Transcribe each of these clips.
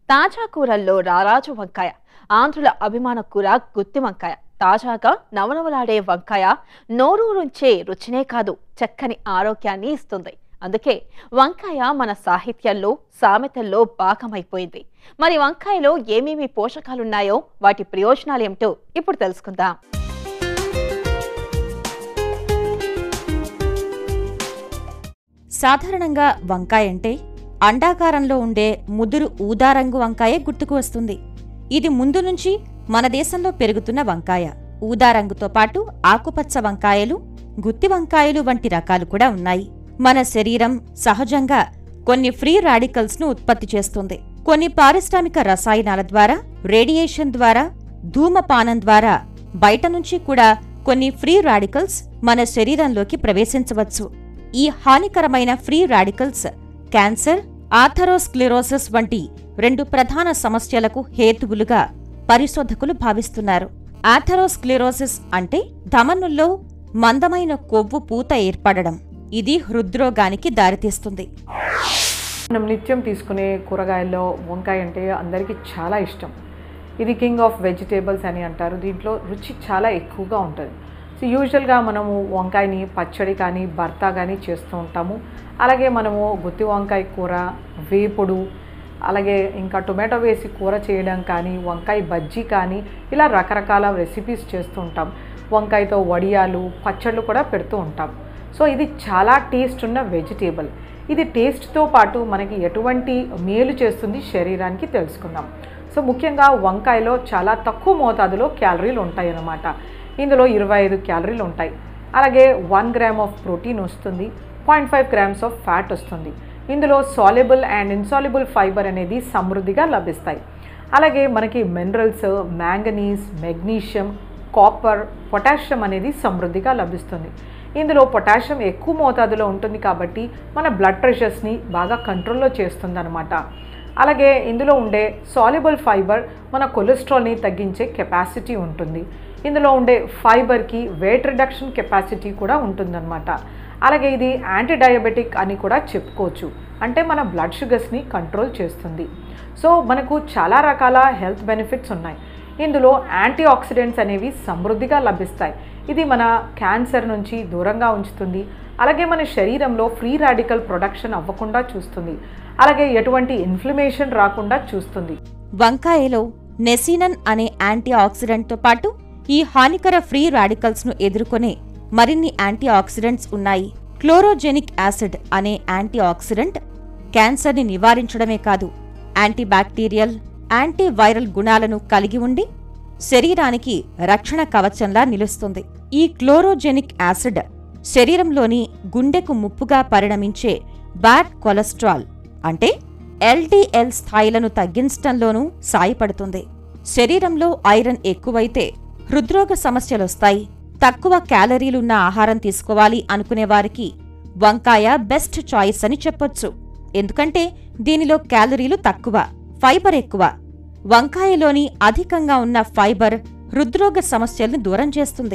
తాజా కూరల్లో రారాజు వంకాయ ఆంధ్రుల అభిమాన కూర గుత్తి వంకాయ తాజాగా నవనవలాడే వంకాయ నోరూరుంచే రుచినే కాదు చక్కని ఆరోగ్యాన్ని ఇస్తుంది అందుకే వంకాయ మన సాహిత్యంలో సామెతల్లో భాగమైపోయింది మరి వంకాయలో ఏమేమి పోషకాలున్నాయో వాటి ప్రయోజనాలు ఏమిటో ఇప్పుడు తెలుసుకుందాం సాధారణంగా వంకాయ అంటే అండాకారంలో ఉండే ముదురు ఊదారంగు వంకాయ గుర్తుకు వస్తుంది ఇది ముందు నుంచి మన దేశంలో పెరుగుతున్న వంకాయ ఊదారంగుతో పాటు ఆకుపచ్చ వంకాయలు గుత్తి వంకాయలు వంటి రకాలు కూడా ఉన్నాయి మన శరీరం సహజంగా కొన్ని ఫ్రీ రాడికల్స్ ను ఉత్పత్తి చేస్తుంది కొన్ని పారిశ్రామిక రసాయనాల ద్వారా రేడియేషన్ ద్వారా ధూమపానం ద్వారా బయట నుంచి కూడా కొన్ని ఫ్రీ రాడికల్స్ మన శరీరంలోకి ప్రవేశించవచ్చు ఈ హానికరమైన ఫ్రీ రాడికల్స్ క్యాన్సర్ ఆథరోస్క్లెరోసిస్ వంటి రెండు ప్రధాన సమస్యలకు హేతువులుగా పరిశోధకులు భావిస్తున్నారు ఆథరోస్క్లెరోసిస్ అంటే ధమనుల్లో మందమైన కొవ్వు పూత ఏర్పడడం ఇది హృద్రోగానికి దారితీస్తుంది మనం నిత్యం తీసుకునే కూరగాయల్లో వంకాయ అంటే అందరికీ చాలా ఇష్టం ఇది కింగ్ ఆఫ్ వెజిటేబుల్స్ అని అంటారు దీంట్లో రుచి చాలా ఎక్కువగా ఉంటుంది సో యూజువల్గా మనము వంకాయని పచ్చడి కానీ భర్త కానీ చేస్తూ ఉంటాము అలాగే మనము గుత్తి వంకాయ కూర వేపుడు అలాగే ఇంకా టొమాటో వేసి కూర చేయడం కానీ వంకాయ బజ్జీ కానీ ఇలా రకరకాల రెసిపీస్ చేస్తూ ఉంటాం వంకాయతో వడియాలు పచ్చళ్ళు కూడా పెడుతూ ఉంటాం సో ఇది చాలా టేస్ట్ ఉన్న వెజిటేబుల్ ఇది టేస్ట్తో పాటు మనకి ఎటువంటి మేలు చేస్తుంది శరీరానికి తెలుసుకుందాం సో ముఖ్యంగా వంకాయలో చాలా తక్కువ మోతాదులో క్యాలరీలు ఉంటాయి అన్నమాట ఇందులో ఇరవై ఐదు క్యాలరీలు ఉంటాయి అలాగే వన్ గ్రామ్ ఆఫ్ ప్రోటీన్ వస్తుంది point five grams of fat వస్తుంది ఇందులో సాల్యుబుల్ అండ్ ఇన్సాల్యుబుల్ ఫైబర్ అనేది సమృద్ధిగా లభిస్తాయి అలాగే మనకి minerals manganese magnesium copper potassium అనేది సమృద్ధిగా లభిస్తుంది ఇందులో పొటాషియం ఎక్కువ మోతాదులో ఉంటుంది కాబట్టి మన బ్లడ్ ప్రెషర్స్ని బాగా కంట్రోల్లో చేస్తుంది అనమాట అలాగే ఇందులో ఉండే సాల్యుబుల్ ఫైబర్ మన కొలెస్ట్రాల్ని తగ్గించే కెపాసిటీ ఉంటుంది ఇందులో ఉండే ఫైబర్కి వెయిట్ రిడక్షన్ కెపాసిటీ కూడా ఉంటుందన్నమాట అలాగే ఇది యాంటీ డయాబెటిక్ అని కూడా చెప్పుకోవచ్చు అంటే మన బ్లడ్ షుగర్స్ని కంట్రోల్ చేస్తుంది సో మనకు చాలా రకాల హెల్త్ బెనిఫిట్స్ ఉన్నాయి ఇందులో యాంటీ ఆక్సిడెంట్స్ అనేవి సమృద్ధిగా లభిస్తాయి ఇది మన క్యాన్సర్ నుంచి దూరంగా ఉంచుతుంది అలాగే మన శరీరంలో ఫ్రీ రాడికల్ ప్రొడక్షన్ అవ్వకుండా చూస్తుంది అలాగే ఎటువంటి ఇన్ఫ్లమేషన్ రాకుండా చూస్తుంది వంకాయలో నెసినన్ అనే యాంటీ ఆక్సిడెంట్తో పాటు ఈ హానికర ఫ్రీ రాడికల్స్ ను ఎదుర్కొనే మరిన్ని యాంటీ ఆక్సిడెంట్స్ ఉన్నాయి క్లోరోజెనిక్ యాసిడ్ అనే యాంటీ ఆక్సిడెంట్ క్యాన్సర్ని నివారించడమే కాదు యాంటీబ్యాక్టీరియల్ యాంటీ వైరల్ గుణాలను కలిగి ఉండి శరీరానికి రక్షణ కవచంలా నిలుస్తుంది ఈ క్లోరోజెనిక్ యాసిడ్ శరీరంలోని గుండెకు ముప్పుగా పరిణమించే బ్యాడ్ కొలెస్ట్రాల్ అంటే ఎల్డిఎల్ స్థాయిలను తగ్గించటంలోనూ సాయపడుతుంది శరీరంలో ఐరన్ ఎక్కువైతే హృద్రోగ సమస్యలొస్తాయి తక్కువ క్యాలరీలున్న ఆహారం తీసుకోవాలి అనుకునే వారికి వంకాయ బెస్ట్ చాయిస్ అని చెప్పొచ్చు ఎందుకంటే దీనిలో క్యాలరీలు తక్కువ ఫైబర్ ఎక్కువ వంకాయలోని అధికంగా ఉన్న ఫైబర్ హృద్రోగ సమస్యల్ని దూరం చేస్తుంది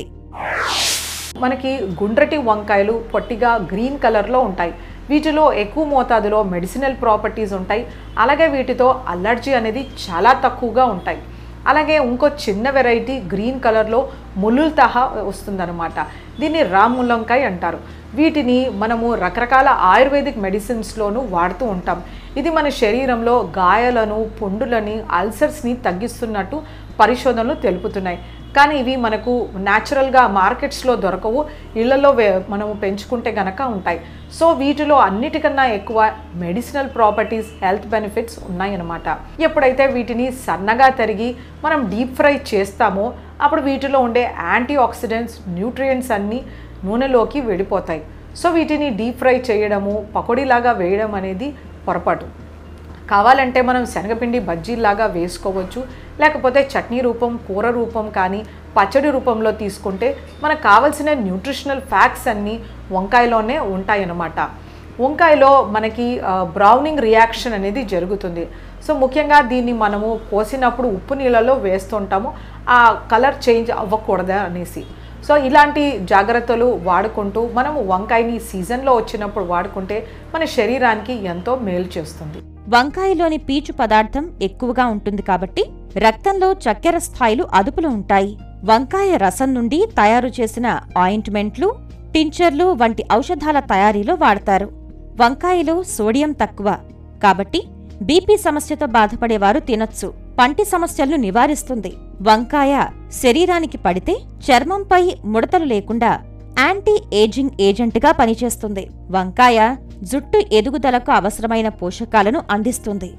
మనకి గుండ్రటి వంకాయలు పొట్టిగా గ్రీన్ కలర్లో ఉంటాయి వీటిలో ఎక్కువ మోతాదులో మెడిసినల్ ప్రాపర్టీస్ ఉంటాయి అలాగే వీటితో అలర్జీ అనేది చాలా తక్కువగా ఉంటాయి అలాగే ఇంకో చిన్న వెరైటీ గ్రీన్ కలర్లో ముల్లుల్ తహా వస్తుందన్నమాట దీన్ని రాములంకాయ అంటారు వీటిని మనము రకరకాల ఆయుర్వేదిక్ మెడిసిన్స్లోనూ వాడుతూ ఉంటాం ఇది మన శరీరంలో గాయాలను పుండులని అల్సర్స్ని తగ్గిస్తున్నట్టు పరిశోధనలు తెలుపుతున్నాయి కానీ ఇవి మనకు న్యాచురల్గా మార్కెట్స్లో దొరకవు ఇళ్లలో వే- మనము పెంచుకుంటే గనక ఉంటాయి సో వీటిలో అన్నిటికన్నా ఎక్కువ మెడిసినల్ ప్రాపర్టీస్ హెల్త్ బెనిఫిట్స్ ఉన్నాయన్నమాట ఎప్పుడైతే వీటిని సన్నగా తరిగి మనం డీప్ ఫ్రై చేస్తామో అప్పుడు వీటిలో ఉండే యాంటీ ఆక్సిడెంట్స్ న్యూట్రియంట్స్ అన్నీ నూనెలోకి వెళ్ళిపోతాయి సో వీటిని డీప్ ఫ్రై చేయడము పకోడీలాగా వేయడం అనేది పొరపాటు కావాలంటే మనం శనగపిండి బజ్జీలాగా వేసుకోవచ్చు లేకపోతే చట్నీ రూపం కూర రూపం కానీ పచ్చడి రూపంలో తీసుకుంటే మనకు కావలసిన న్యూట్రిషనల్ ఫ్యాక్ట్స్ అన్నీ వంకాయలోనే ఉంటాయన్నమాట వంకాయలో మనకి ఆ, బ్రౌనింగ్ రియాక్షన్ అనేది జరుగుతుంది సో ముఖ్యంగా దీన్ని మనము కోసినప్పుడు ఉప్పు నీళ్ళలో వేస్తుంటాము ఆ కలర్ చేంజ్ అవ్వకూడదు అనేసి సో ఇలాంటి జాగ్రత్తలు వాడుకుంటూ మనము వంకాయని సీజన్లో వచ్చినప్పుడు వాడుకుంటే మన శరీరానికి ఎంతో మేలు చేస్తుంది వంకాయలోని పీచు పదార్థం ఎక్కువగా ఉంటుంది కాబట్టి రక్తంలో చక్కెర స్థాయిలు అదుపులో ఉంటాయి వంకాయ రసం నుండి తయారు చేసిన ఆయింట్మెంట్లు టించర్లు వంటి ఔషధాల తయారీలో వాడతారు వంకాయలో సోడియం తక్కువ కాబట్టి బీపీ సమస్యతో బాధపడేవారు తినొచ్చు పంటి సమస్యలను నివారిస్తుంది వంకాయ శరీరానికి పడితే చర్మంపై ముడతలు లేకుండా యాంటీ ఏజింగ్ ఏజెంట్గా పనిచేస్తుంది వంకాయ జుట్టు ఎదుగుదలకు అవసరమైన పోషకాలను అందిస్తుంది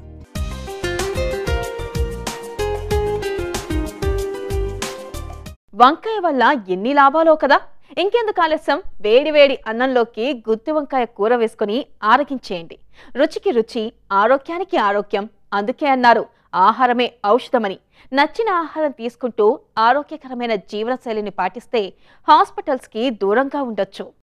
వంకాయ వల్ల ఎన్ని లాభాలో కదా ఇంకెందుకు ఆలస్యం వేడి వేడి అన్నంలోకి గుత్తి వంకాయ కూర వేసుకుని ఆరగించేయండి రుచికి రుచి ఆరోగ్యానికి ఆరోగ్యం అందుకే అన్నారు ఆహారమే ఔషధమని నచ్చిన ఆహారం తీసుకుంటూ ఆరోగ్యకరమైన జీవనశైలిని పాటిస్తే హాస్పిటల్స్కి దూరంగా ఉండొచ్చు